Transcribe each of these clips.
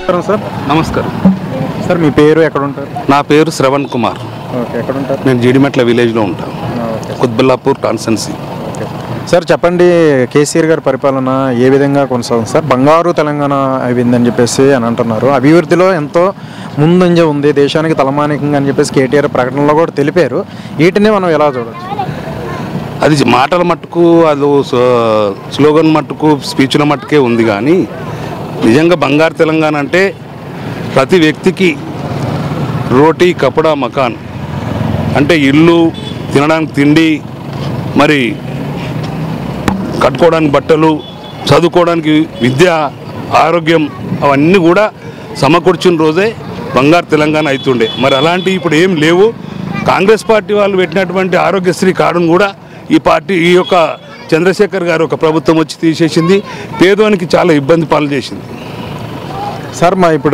నమస్కారం సార్ నమస్కారం సార్ మీ పేరు ఎక్కడ ఉంటారు నా పేరు శ్రవణ్ కుమార్ ఓకే ఎక్కడ ఉంటారు నేను జీడిమెట్ల విలేజ్లో ఉంటాను okay Quthbullapur constituency okay sir చెప్పండి కేసీఆర్ గారి పరిపాలన ఏ విధంగా కొనసాగుతుంది సార్ బంగారు తెలంగాణ అయిందని చెప్పేసి అని అంటున్నారు అభివృద్ధిలో ఎంతో ముందంజ ఉంది దేశానికి తలమానికంగా అని చెప్పేసి కేటీఆర్ ప్రకటనలో కూడా తెలిపారు వీటిని మనం ఎలా చూడొచ్చు అది మాటల మట్టుకు అది స్లోగన్ మట్టుకు స్పీచ్ల మట్టుకే ఉంది కానీ నిజంగా బంగారు తెలంగాణ అంటే ప్రతి వ్యక్తికి రోటీ కపడా మకాన్ అంటే ఇల్లు తినడానికి తిండి మరి కట్టుకోవడానికి బట్టలు చదువుకోవడానికి విద్య ఆరోగ్యం అవన్నీ కూడా సమకూర్చిన రోజే బంగారు తెలంగాణ అవుతుండే మరి అలాంటి ఇప్పుడు ఏం లేవు కాంగ్రెస్ పార్టీ వాళ్ళు పెట్టినటువంటి ఆరోగ్యశ్రీ కార్డును కూడా ఈ పార్టీ ఈ యొక్క చంద్రశేఖర్ గారు ఒక ప్రభుత్వం వచ్చి తీసేసింది పేదవానికి చాలా ఇబ్బంది పాలు చేసింది సార్ మా ఇప్పుడు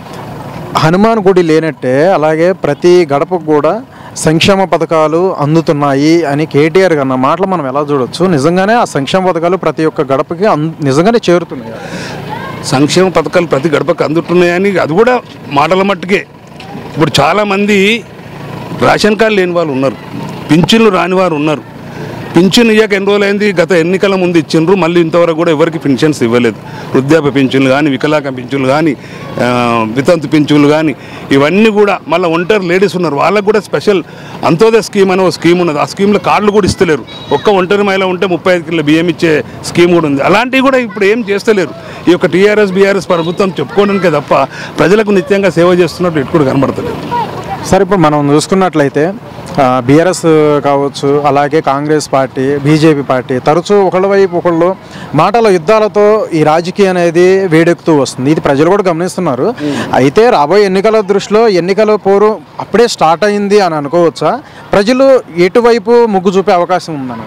హనుమాన్ గుడి లేనట్టే అలాగే ప్రతి గడపకు కూడా సంక్షేమ పథకాలు అందుతున్నాయి అని కేటీఆర్ అన్న మాటలు మనం ఎలా చూడొచ్చు నిజంగానే ఆ సంక్షేమ పథకాలు ప్రతి ఒక్క గడపకి అన్- నిజంగానే చేరుతున్నాయి సంక్షేమ పథకాలు ప్రతి గడపకు అందుతున్నాయని అది కూడా మాటల మట్టుకే ఇప్పుడు చాలామంది రేషన్ కార్డు లేని వాళ్ళు ఉన్నారు పింఛన్లు రాని వారు ఉన్నారు పింఛన్ ఇయ్యాక ఎన్ని రోజులైంది గత ఎన్నికల ముందు ఇచ్చిండ్రు మళ్ళీ ఇంతవరకు కూడా ఎవరికి పింఛన్స్ ఇవ్వలేదు వృద్ధాప్య పింఛన్లు కానీ వికలాంగ పింఛన్లు కానీ ఆ, వితంతు పింఛన్లు కానీ ఇవన్నీ కూడా మళ్ళీ ఒంటరి లేడీస్ ఉన్నారు వాళ్ళకు కూడా స్పెషల్ అంత్యోదయ స్కీమ్ అనే ఒక స్కీమ్ ఉన్నది ఆ స్కీమ్లో కార్డులు కూడా ఇస్తలేరు ఒక్క ఒంటరి మహిళ ఉంటే ముప్పై ఐదు కిలో బియ్యం ఇచ్చే స్కీమ్ కూడా ఉంది అలాంటివి కూడా ఇప్పుడు ఏం చేస్తలేరు ఈ యొక్క టీఆర్ఎస్ బీఆర్ఎస్ ప్రభుత్వం చెప్పుకోవడానికే తప్ప ప్రజలకు నిత్యంగా సేవ చేస్తున్నట్టు ఎప్పుడు కనబడతలేదు సార్ ఇప్పుడు మనం చూసుకున్నట్లయితే బీఆర్ఎస్ కావచ్చు అలాగే కాంగ్రెస్ పార్టీ బీజేపీ పార్టీ తరచూ ఒకళ్ళ వైపు ఒకళ్ళు మాటల యుద్ధాలతో ఈ రాజకీయం అనేది వేడెక్కుతూ వస్తుంది ఇది ప్రజలు కూడా గమనిస్తున్నారు అయితే రాబోయే ఎన్నికల దృష్టిలో ఎన్నికల పోరు అప్పుడే స్టార్ట్ అయింది అని అనుకోవచ్చా ప్రజలు ఎటువైపు మొగ్గు చూపే అవకాశం ఉందని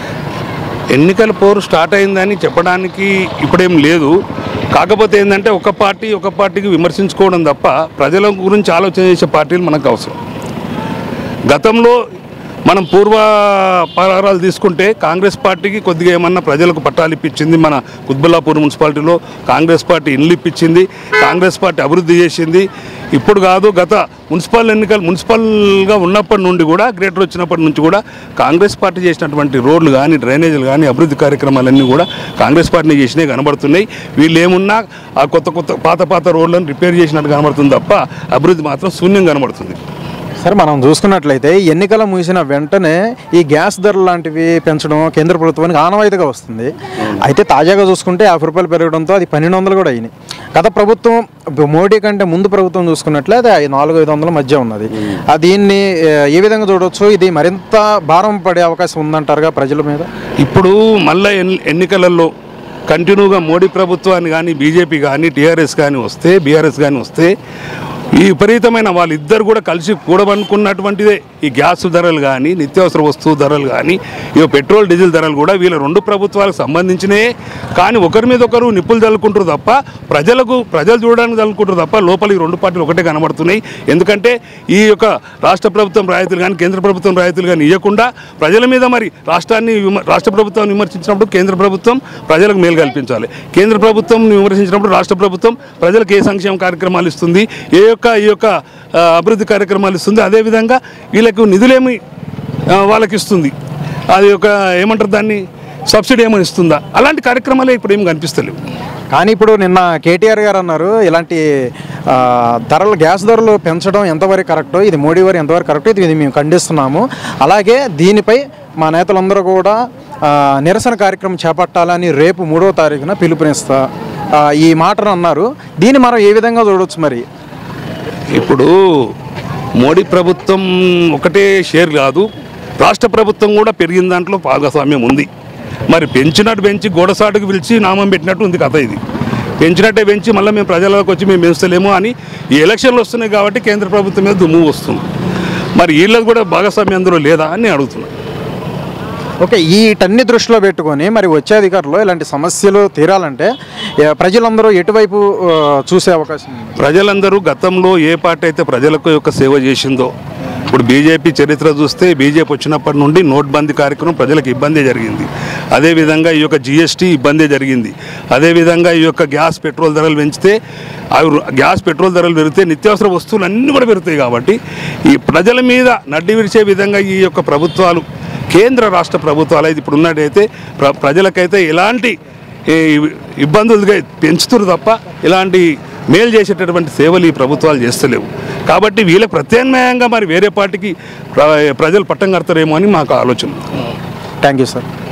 ఎన్నికల పోరు స్టార్ట్ అయిందని చెప్పడానికి ఇప్పుడేం లేదు కాకపోతే ఏంటంటే ఒక పార్టీ ఒక పార్టీకి విమర్శించుకోవడం తప్ప ప్రజల గురించి ఆలోచన చేసే పార్టీలు మనకు అవసరం గతంలో మనం పూర్వ పరారాలు తీసుకుంటే కాంగ్రెస్ పార్టీకి కొద్దిగా ఏమన్నా ప్రజలకు పట్టాలు ఇప్పించింది మన కుత్బుల్లాపూర్ మున్సిపాలిటీలో కాంగ్రెస్ పార్టీ ఇండ్లు ఇప్పించింది కాంగ్రెస్ పార్టీ అభివృద్ధి చేసింది ఇప్పుడు కాదు గత మున్సిపల్ ఎన్నికలు మున్సిపల్గా ఉన్నప్పటి నుండి కూడా గ్రేటర్ వచ్చినప్పటి నుంచి కూడా కాంగ్రెస్ పార్టీ చేసినటువంటి రోడ్లు కానీ డ్రైనేజీలు కానీ అభివృద్ధి కార్యక్రమాలన్నీ కూడా కాంగ్రెస్ పార్టీ చేసినవి కనబడుతున్నాయి వీళ్ళు ఏమున్నా ఆ కొత్త కొత్త పాత పాత రోడ్లను రిపేర్ చేసినట్టు కనబడుతుంది తప్ప అభివృద్ధి మాత్రం శూన్యం కనబడుతుంది సరే మనం చూసుకున్నట్లయితే ఎన్నికలు ముగిసిన వెంటనే ఈ గ్యాస్ ధరలు లాంటివి పెంచడం కేంద్ర ప్రభుత్వానికి ఆనవాయితీగా వస్తుంది అయితే తాజాగా చూసుకుంటే యాభై రూపాయలు పెరగడంతో అది పన్నెండు వందలు కూడా అయినాయి గత ప్రభుత్వం ఇప్పుడు మోడీ కంటే ముందు ప్రభుత్వం చూసుకున్నట్లయితే అది నాలుగు ఐదు వందల మధ్య ఉన్నది ఆ దీన్ని ఏ, ఏ విధంగా చూడవచ్చు ఇది మరింత భారం పడే అవకాశం ఉందంటారుగా ప్రజల మీద ఇప్పుడు మళ్ళా ఎన్- ఎన్నికలలో కంటిన్యూగా మోడీ ప్రభుత్వాన్ని కానీ బీజేపీ కానీ టీఆర్ఎస్ కానీ వస్తే బీఆర్ఎస్ కానీ వస్తే ఈ విపరీతమైన వాళ్ళిద్దరు కూడా కలిసి కూడబనుకున్నటువంటిదే ఈ గ్యాస్ ధరలు కానీ నిత్యావసర వస్తువు ధరలు కానీ ఈ పెట్రోల్ డీజిల్ ధరలు కూడా వీళ్ళ రెండు ప్రభుత్వాలకు సంబంధించినవే కానీ ఒకరి మీద ఒకరు నిప్పులు చల్లుకుంటారు తప్ప ప్రజలకు ప్రజలు చూడడానికి చల్లుకుంటారు తప్ప లోపల ఈ రెండు పార్టీలు ఒకటే కనబడుతున్నాయి ఎందుకంటే ఈ యొక్క రాష్ట్ర ప్రభుత్వం రాయితీలు కానీ కేంద్ర ప్రభుత్వం రాయితీలు కానీ ఇవ్వకుండా ప్రజల మీద మరి రాష్ట్రాన్ని విమ- రాష్ట్ర ప్రభుత్వాన్ని విమర్శించినప్పుడు కేంద్ర ప్రభుత్వం ప్రజలకు మేలు కల్పించాలి కేంద్ర ప్రభుత్వం విమర్శించినప్పుడు రాష్ట్ర ప్రభుత్వం ప్రజలకు ఏ సంక్షేమ కార్యక్రమాలు ఇస్తుంది ఏ యొక్క ఈ యొక్క ఆ, అభివృద్ధి కార్యక్రమాలు ఇస్తుంది అదేవిధంగా వీళ్ళకు నిధులేమి ఆ, వాళ్ళకి ఇస్తుంది అది ఒక ఏమంటారు దాన్ని సబ్సిడీ ఏమైనా ఇస్తుందా అలాంటి కార్యక్రమాలే ఇప్పుడు ఏం కనిపిస్తలేవు కానీ ఇప్పుడు నిన్న కేటీఆర్ గారు అన్నారు ఇలాంటి ఆ, ధరలు గ్యాస్ ధరలు పెంచడం ఎంతవరకు కరెక్టో ఇది మోడీ వారు ఎంతవరకు కరెక్టో ఇది ఇది మేము ఖండిస్తున్నాము అలాగే దీనిపై మా నేతలందరూ కూడా ఆ, నిరసన కార్యక్రమం చేపట్టాలని రేపు మూడవ తారీఖున పిలుపునిస్తా ఆ, ఈ మాటను అన్నారు దీన్ని మనం ఏ విధంగా చూడవచ్చు మరి ఇప్పుడు మోడీ ప్రభుత్వం ఒకటే షేర్ కాదు రాష్ట్ర ప్రభుత్వం కూడా పెరిగిన దాంట్లో భాగస్వామ్యం ఉంది మరి పెంచినట్టు పెంచి గోడసాటుకు పిలిచి నామం పెట్టినట్టు ఉంది కథ ఇది పెంచినట్టే పెంచి మళ్ళీ మేము ప్రజలకు వచ్చి మేము పెంచుతలేము అని ఈ ఎలక్షన్లు వస్తున్నాయి కాబట్టి కేంద్ర ప్రభుత్వం మీద దుమ్ము వస్తుంది మరి వీళ్ళకి కూడా భాగస్వామ్యం అందులో లేదా అని నేను అడుగుతున్నాను ఓకే వీటన్ని దృష్టిలో పెట్టుకొని మరి వచ్చే అధికారులు ఇలాంటి సమస్యలు తీరాలంటే ఏ, ప్రజలందరూ ఎటువైపు ఆ, చూసే అవకాశం ఉంది ప్రజలందరూ గతంలో ఏ పార్టీ అయితే ప్రజలకు యొక్క సేవ చేసిందో ఇప్పుడు బీజేపీ చరిత్ర చూస్తే బీజేపీ వచ్చినప్పటి నుండి నోట్బందీ కార్యక్రమం ప్రజలకు ఇబ్బంది జరిగింది అదేవిధంగా ఈ యొక్క జిఎస్టీ ఇబ్బంది జరిగింది అదేవిధంగా ఈ యొక్క గ్యాస్ పెట్రోల్ ధరలు పెంచితే అవి రు- గ్యాస్ పెట్రోల్ ధరలు పెరిగితే నిత్యావసర వస్తువులు అన్నీ కూడా పెరుగుతాయి కాబట్టి ఈ ప్రజల మీద నడ్డి విరిచే విధంగా ఈ యొక్క ప్రభుత్వాలు కేంద్ర రాష్ట్ర ప్రభుత్వాలు అయితే ఇప్పుడు ఉన్నట్టయితే ప్ర ప్రజలకైతే ఎలాంటి ఈ ఇబ్బందులుగా పెంచుతురు తప్ప ఇలాంటి మేలు చేసేటటువంటి సేవలు ఈ ప్రభుత్వాలు చేస్తలేవు కాబట్టి వీళ్ళకి ప్రత్యామ్నాయంగా మరి వేరే పార్టీకి ప్ర- ప్రజలు పట్టం కడతారేమో అని మాకు ఆలోచన థ్యాంక్ యూ సార్